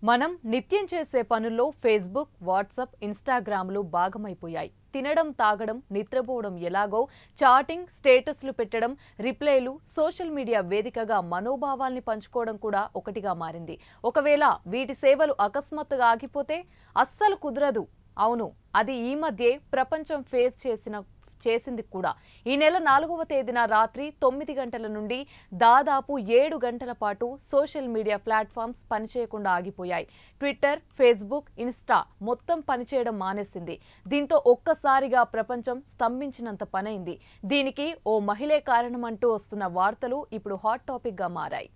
మనం నిత్యం చేసే పనుల్లో ఫేస్బుక్ వాట్సాప్ ఇన్స్టాగ్రామ్లు భాగమైపోయాయి తినడం తాగడం నిద్రపోవడం ఎలాగో చాటింగ్ స్టేటస్లు పెట్టడం రిప్లైలు సోషల్ మీడియా వేదికగా మనోభావాల్ని పంచుకోవడం కూడా ఒకటిగా మారింది ఒకవేళ వీటి సేవలు అకస్మాత్తుగా ఆగిపోతే అస్సలు కుదరదు అవును అది ఈ మధ్యే ప్రపంచం ఫేస్ చేసిన చేసింది కూడా ఈ నెల నాలుగవ తేదీన రాత్రి తొమ్మిది గంటల నుండి దాదాపు ఏడు గంటల పాటు సోషల్ మీడియా ప్లాట్ఫామ్స్ పనిచేయకుండా ఆగిపోయాయి ట్విట్టర్ ఫేస్బుక్ ఇన్స్టా మొత్తం పనిచేయడం మానేసింది దీంతో ఒక్కసారిగా ప్రపంచం స్తంభించినంత పనైంది దీనికి ఓ మహిళే కారణమంటూ వస్తున్న వార్తలు ఇప్పుడు హాట్ టాపిక్గా మారాయి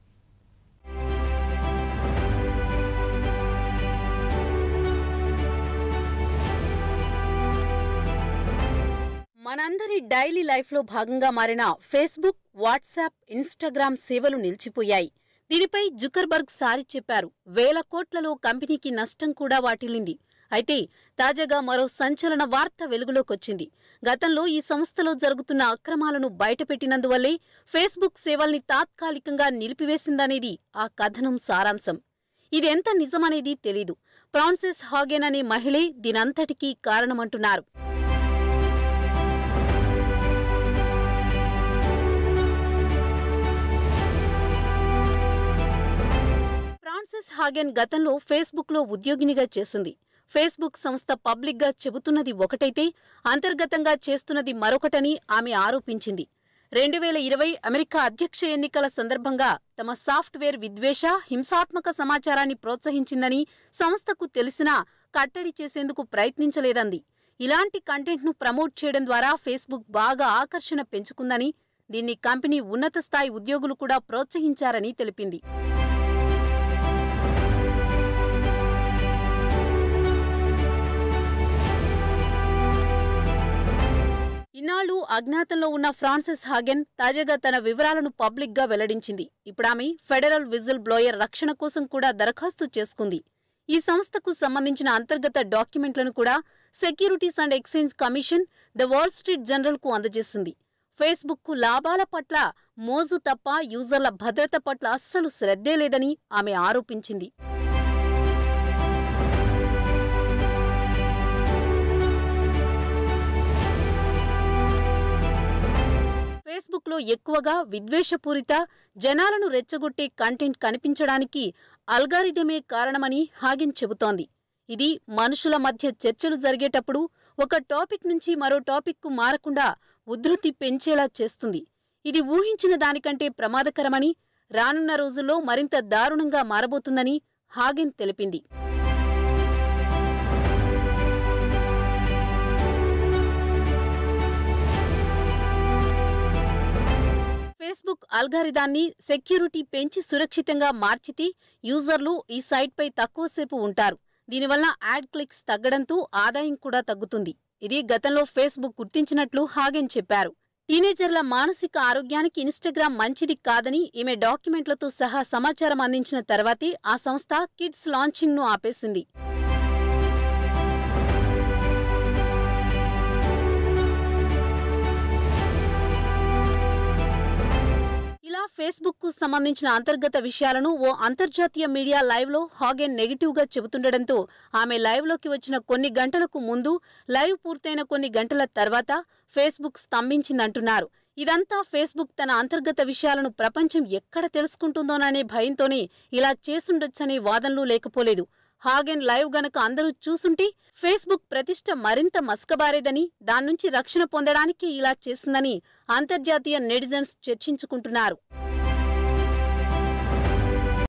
మనందరి డైలీ లైఫ్లో భాగంగా మారిన ఫేస్బుక్ వాట్సాప్ ఇన్స్టాగ్రామ్ సేవలు నిలిచిపోయాయి దీనిపై జుకర్బర్గ్ సారి చెప్పారు వేల కోట్లలో కంపెనీకి నష్టం కూడా వాటిల్లింది అయితే తాజాగా మరో సంచలన వార్త వెలుగులోకొచ్చింది గతంలో ఈ సంస్థలో జరుగుతున్న అక్రమాలను బయటపెట్టినందువల్లే ఫేస్బుక్ సేవల్ని తాత్కాలికంగా నిలిపివేసిందనేది ఆ కథనం సారాంశం ఇది ఎంత నిజమనేది తెలీదు ఫ్రాన్సిస్ హాగెన్ అనే మహిళే దీనంతటికీ కారణమంటున్నారు ఫ్రాన్సిస్ హాగెన్ గతంలో ఫేస్బుక్లో ఉద్యోగినిగా చేసింది ఫేస్బుక్ సంస్థ పబ్లిక్గా చెబుతున్నది ఒకటైతే అంతర్గతంగా చేస్తున్నది మరొకటని ఆమె ఆరోపించింది రెండు వేల ఇరవై అమెరికా అధ్యక్ష ఎన్నికల సందర్భంగా తమ సాఫ్ట్వేర్ విద్వేష హింసాత్మక సమాచారాన్ని ప్రోత్సహించిందని సంస్థకు తెలిసినా కట్టడి చేసేందుకు ప్రయత్నించలేదంది ఇలాంటి కంటెంట్ను ప్రమోట్ చేయడం ద్వారా ఫేస్బుక్ బాగా ఆకర్షణ పెంచుకుందని దీన్ని కంపెనీ ఉన్నత స్థాయి ఉద్యోగులు కూడా ప్రోత్సహించారని తెలిపింది ఇన్నాళ్లు అజ్ఞాతంలో ఉన్న ఫ్రాన్సిస్ హాగెన్ తాజాగా తన వివరాలను పబ్లిక్గా వెల్లడించింది ఇప్పుడామె ఫెడరల్ విజిల్ బ్లోయర్ రక్షణ కోసం కూడా దరఖాస్తు చేసుకుంది ఈ సంస్థకు సంబంధించిన అంతర్గత డాక్యుమెంట్లను కూడా securities and exchange commission the wall street జనరల్కు అందజేసింది ఫేస్బుక్కు లాభాల పట్ల మోజు తప్ప యూజర్ల భద్రత పట్ల అస్సలు శ్రద్ధే లేదని ఆమె ఆరోపించింది ఫేస్బుక్లో ఎక్కువగా విద్వేషపూరిత జనాలను రెచ్చగొట్టే కంటెంట్ కనిపించడానికి అల్గారిథమే కారణమని హాగిన్ చెబుతోంది ఇది మనుషుల మధ్య చర్చలు జరిగేటప్పుడు ఒక టాపిక్ నుంచి మరో టాపిక్కు మారకుండా ఉధృతి పెంచేలా చేస్తుంది ఇది ఊహించిన దానికంటే ప్రమాదకరమని రానున్న రోజుల్లో మరింత దారుణంగా మారబోతుందని హాగెన్ తెలిపింది ఫేస్బుక్ అల్గారిదాన్ని సెక్యూరిటీ పెంచి సురక్షితంగా మార్చితే యూజర్లు ఈ సైట్పై తక్కువసేపు ఉంటారు దీనివల్ల యాడ్ క్లిక్స్ తగ్గడంతో ఆదాయం కూడా తగ్గుతుంది ఇది గతంలో ఫేస్బుక్ గుర్తించినట్లు హాగెన్ చెప్పారు టీనేజర్ల మానసిక ఆరోగ్యానికి ఇన్స్టాగ్రామ్ మంచిది కాదని ఈమె డాక్యుమెంట్లతో సహా సమాచారం అందించిన తర్వాతే ఆ సంస్థ కిడ్స్ లాంచింగ్ను ఆపేసింది ఇలా ఫేస్బుక్ కు సంబంధించిన అంతర్గత విషయాలను ఓ అంతర్జాతీయ మీడియా లైవ్ లో హాగెన్ నెగిటివ్ గా చెబుతుండటంతో ఆమె లైవ్ లోకి వచ్చిన కొన్ని గంటలకు ముందు లైవ్ పూర్తయిన కొన్ని గంటల తర్వాత ఫేస్బుక్ స్తంభించిందంటున్నారు ఇదంతా ఫేస్బుక్ తన అంతర్గత విషయాలను ప్రపంచం ఎక్కడ తెలుసుకుంటుందోననే భయంతోనే ఇలా చేసుండొచ్చనే వాదనలు లేకపోలేదు హాగెన్ లైవ్ గనక అందరూ చూసుంటే ఫేస్బుక్ ప్రతిష్ట మరింత మస్కబారేదని దాన్నుంచి రక్షణ పొందడానికి ఇలా చేసిందని అంతర్జాతీయ నెటిజన్స్ చర్చించుకుంటున్నారు